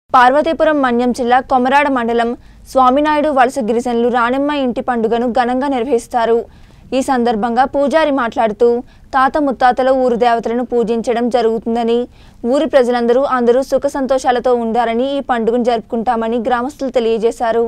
పార్వతీపురం మన్యం జిల్లా కొమరాడ మండలం స్వామినాయుడు వలస గిరిజనులు రాణెమ్మ ఇంటి పండుగను ఘనంగా నిర్వహిస్తారు ఈ సందర్భంగా పూజారి మాట్లాడుతూ తాత ముత్తాతల ఊరు దేవతలను పూజించడం జరుగుతుందని ఊరి ప్రజలందరూ అందరూ సుఖ సంతోషాలతో ఉండాలని ఈ పండుగను జరుపుకుంటామని గ్రామస్తులు తెలియజేశారు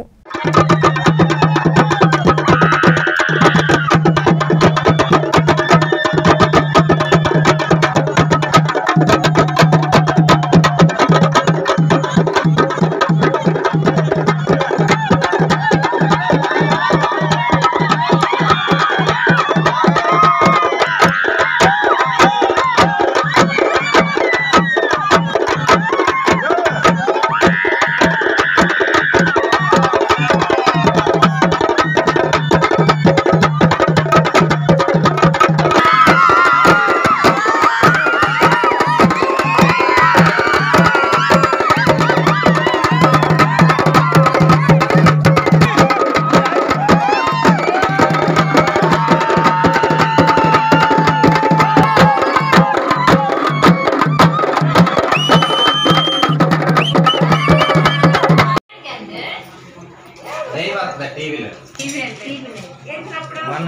లైవ్ వస్తుంది టీవీలో మొన్న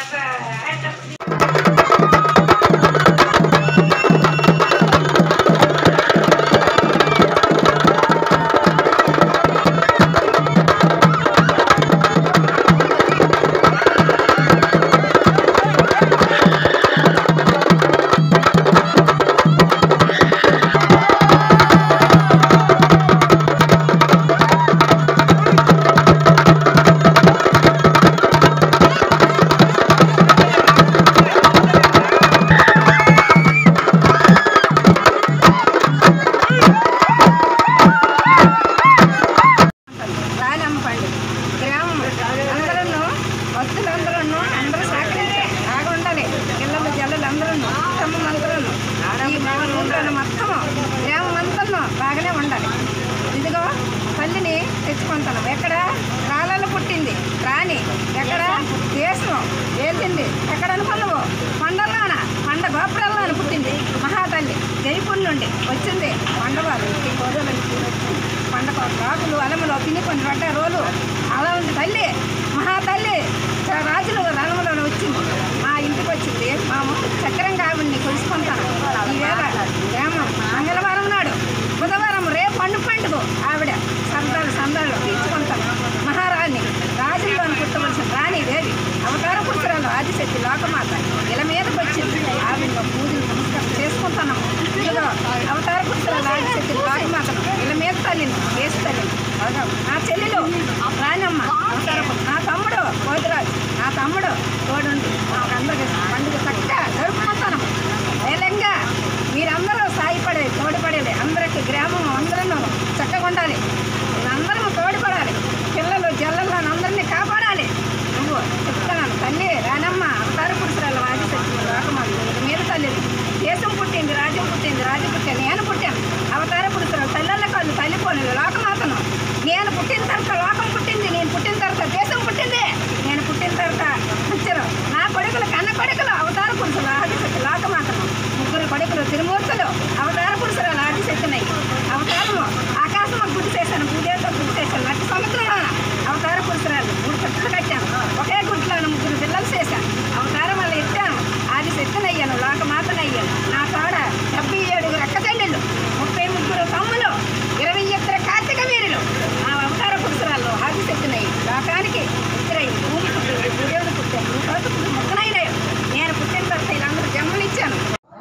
రానమ్మ పండుగ గ్రామం అందరూ భక్తులందరూ అందరూ సహకరించారు బాగా ఉండాలి పిల్లలు జల్లలు అందరూ కుటుంబం అందరూ ఈ మా ఊళ్ళో మొత్తం గ్రామం అంతా బాగానే ఉండాలి ఇదిగో తల్లిని తెచ్చుకుంటాను ఎక్కడ రాళ్ళలో పుట్టింది రాణి ఎక్కడ దేశం ఏలింది ఎక్కడ అనుకున్నావు కొండల్లోన కొండ గోపురాల్లోన పుట్టింది మహాతల్లి జైపూర్ నుండి వచ్చింది కొండవాళ్ళు ఈ గోడల నుంచి వచ్చింది కొండ రాకులు అలములు పిన్ని కొన్ని పడ్డ రోలు అలా ఉంది తల్లి మహాతల్లి చ- రాజులు రణములో వచ్చింది మా ఇంటికి వచ్చింది మాము చక్రంగా ఆవిడ్ని కొలుసుకుంటాను ఈవేళ గ్రామం మంగళవారం నాడు బుధవారం రేపు పండు పండుగ ఆవిడ సందాలు సందాలు తీర్చుకుంటాను మహారాణి రాజుల్లోని పుట్టవలసిన రాణి దేవి అవతార పుత్రాలు ఆదిశక్తి లోకమాత ఇలా మీదకి వచ్చింది ఆవిడ పూజలు నమస్కారం చేసుకుంటున్నాము ఇదిగో అవతార పుత్రాలు ఆదిశక్తి లోకమాతను ఇలా మీద తల్లిని వేసి తల్లిని అలాగా నా చెల్లెలు రాణమ్మ అవతార పుత్ర- నా తమ్ముడు కోతిరాజు నా తమ్ముడు తోడుండి మాకందరికి పండుగ చక్కగా జరుపుకుంటాను వేలంగా మీరందరూ సాయపడే తోడుపడేది అందరికి గ్రామం అందరూ చక్కగా ఉండాలి అందరం తోడుపడాలి పిల్లలు జల్లల్లో అందరినీ కాపాడాలి నువ్వు చెప్తున్నాను తల్లి రానమ్మ అవతార పురుషురాలు ఆదిశక్తి లోకమాలు మీద తల్లి దేశం పుట్టింది రాజ్యం పుట్టింది రాజు పుట్టాను నేను పుట్టాను అవతార పురుషురాలు తల్లెళ్ళ కాదు తల్లిపోలేదు లోకమాతను నేను పుట్టిన తర్వాత లోకం పుట్టింది నేను పుట్టిన తర్వాత దేశం పుట్టింది నేను పుట్టిన తర్వాత పుట్టారు నా కొడుకులు కన్న కొడుకులు అవతార పురుషులు ఆదిశక్తి లోకమాతను ముగ్గురు కొడుకులు తిరుమూర్తులు అవతార పురుషురాలు ఆదిశక్తినై అవతారము ఆకాశము గుడి చేశాను భూదేవతో గుడి చేశాను నటి సముద్రంలో అవతార పురుషురాలు మూడు చెట్లు కట్టాను ఒకే గుడిలోను ముగ్గురు పిల్లలు చేశాను అవతారం వల్ల ఎత్తాను ఆది శక్తినయ్యాను లోకమాతనయ్యాను నా కాడ డెబ్బై ఏడుగురు అక్క చెల్లెళ్ళు ముప్పై ముగ్గురు తమ్ములు ఇరవై ఇద్దరు కార్తీక వీరులు నా అవతార పురుషురాలు ఆది శక్తినయ్యి లోకానికి ఇద్దరై భూమి పుట్టింది భూదేవుడు పుట్టాను భూపతి ముక్కనైనాయి నేను పుట్టిన తర్వాత వీళ్ళందరూ జన్మనిచ్చాను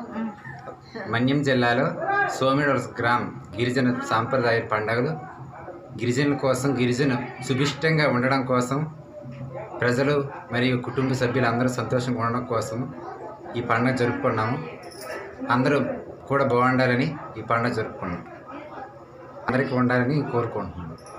మన్యం జిల్లాలో సోమిడోల్స్ గ్రామ్ గిరిజన సాంప్రదాయ పండుగలు గిరిజనుల కోసం గిరిజన సుభిష్టంగా ఉండడం కోసం ప్రజలు మరియు కుటుంబ సభ్యులు అందరూ సంతోషంగా ఉండడం కోసం ఈ పండుగ జరుపుకున్నాము అందరూ కూడా బాగుండాలని ఈ పండుగ జరుపుకున్నాం అందరికీ ఉండాలని కోరుకుంటున్నాను